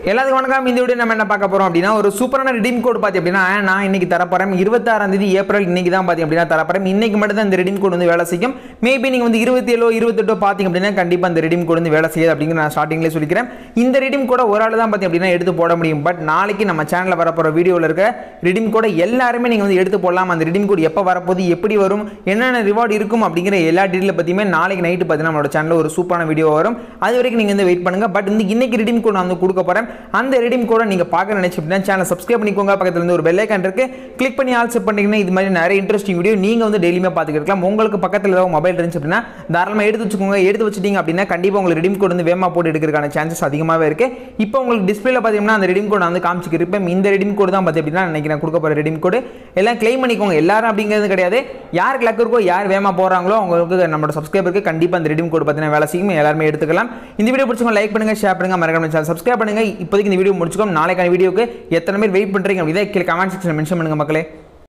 எல்லாத்துக்கும் வணக்கம் இந்த வீடியோ நம்ம என்ன பார்க்க போறோம் அப்படின்னா ஒரு சூப்பரான ரிடீம் கோட் பார்த்தி அப்படின்னா நான் இன்னைக்கு தரப்போறேன் இருபத்தாறாம் தேதி ஏப்ரல் இன்னைக்கு தான் பார்த்தி அப்படின்னா தரப்போறேன் இன்னைக்கு மட்டும் தான் இந்த ரிடீம் கோட் வந்து வேலை செய்யும் மேபி நீங்க வந்து இருபத்தி ஏழோ இருபத்தெட்டோ பார்த்தீங்க அப்படின்னா கண்டிப்பா இந்த ரிடீம் கோட் வந்து வேலை செய்யாது அப்படிங்கிற நான் ஸ்டார்டிங்லேயே சொல்லிக்கிறேன் இந்த ரிடீம் கோட ஒரு ஆள் தான் பார்த்தி அப்படின்னா எடுத்து போட முடியும் பட் நாளைக்கு நம்ம சேனலில் வரப்போற வீடியோவில் இருக்க ரிடீம் கோட எல்லாருமே நீங்க வந்து எடுத்து போடலாம் அந்த ரிடீம் கோட் எப்போ வரப்போகுது எப்படி வரும் என்னென்ன ரிவார்டு இருக்கும் அப்படிங்கிற எல்லா டீட்டெயில் பற்றியுமே நாளைக்கு நைட்டு பார்த்தீங்கன்னா நம்மளோட சேனலில் ஒரு சூப்பரான வீடியோ வரும் அது வரைக்கும் நீங்கள் வந்து வெயிட் பண்ணுங்க பட் இந்த இன்னைக்கு ரிடீம் கோட் நான் வந்து கொடுக்க போகிறேன் அந்த ரிடீம் கோடை நீங்கள் பார்க்க நினைச்சு அப்படின்னா சேனல் சப்ஸ்கிரைப் பண்ணிக்கோங்க பக்கத்தில் இருந்து ஒரு பெல் ஐக்கான் இருக்கு கிளிக் பண்ணி ஆல் செட் பண்ணிங்கன்னா இது மாதிரி நிறைய இன்ட்ரெஸ்டிங் வீடியோ நீங்கள் வந்து டெய்லியுமே பார்த்துக்கலாம் உங்களுக்கு பக்கத்தில் ஏதாவது மொபைல் இருந்துச்சு அப்படின்னா தாராளமாக எடுத்து வச்சுக்கோங்க எடுத்து வச்சுட்டீங்க அப்படின்னா கண்டிப்பாக உங்களுக்கு ரிடீம் கோட் வந்து வேமா போட்டு எடுக்கிறதுக்கான சான்சஸ் அதிகமாகவே இருக்கு இப்போ உங்களுக்கு டிஸ்பிளேல பார்த்தீங்கன்னா அந்த ரிடீம் கோட் நான் வந்து காமிச்சிருப்பேன் இந்த ரிடீம் கோட் தான் பார்த்து அப்படின்னா இன்னைக்கு நான் கொடுக்க போகிற ரிடீம் கோடு எல்லாம் க்ளைம் பண்ணிக்கோங்க எல்லாரும் அப்படிங்கிறது கிடையாது யாருக்கு லக் இருக்கோ யார் வேமா போகிறாங்களோ அவங்களுக்கு நம்மளோட சப்ஸ்கிரைபருக்கு கண்டிப்பாக அந்த ரிடீம் கோட் பார்த்தீங்கன்னா வேலை செய்யும் எல்லாருமே எடுத்துக்கலாம் இந்த வீடியோ பிடிச்சவங்க லைக் பண்ணுங்க ஷேர் பண்ணுங்க மறக்காம சேனல் சப்ஸ்கிரைப் பண்ணுங்க இப்போதைக்கு இந்த வீடியோ முடிச்சுக்கோம் நாளைக்கான வீடியோக்கு எத்தனை பேர் வெயிட் பண்ணுறீங்க அப்படிதான் கீழே கமெண்ட் செக்ஷன் மென்ஷன் பண்ணுங்க மக்களே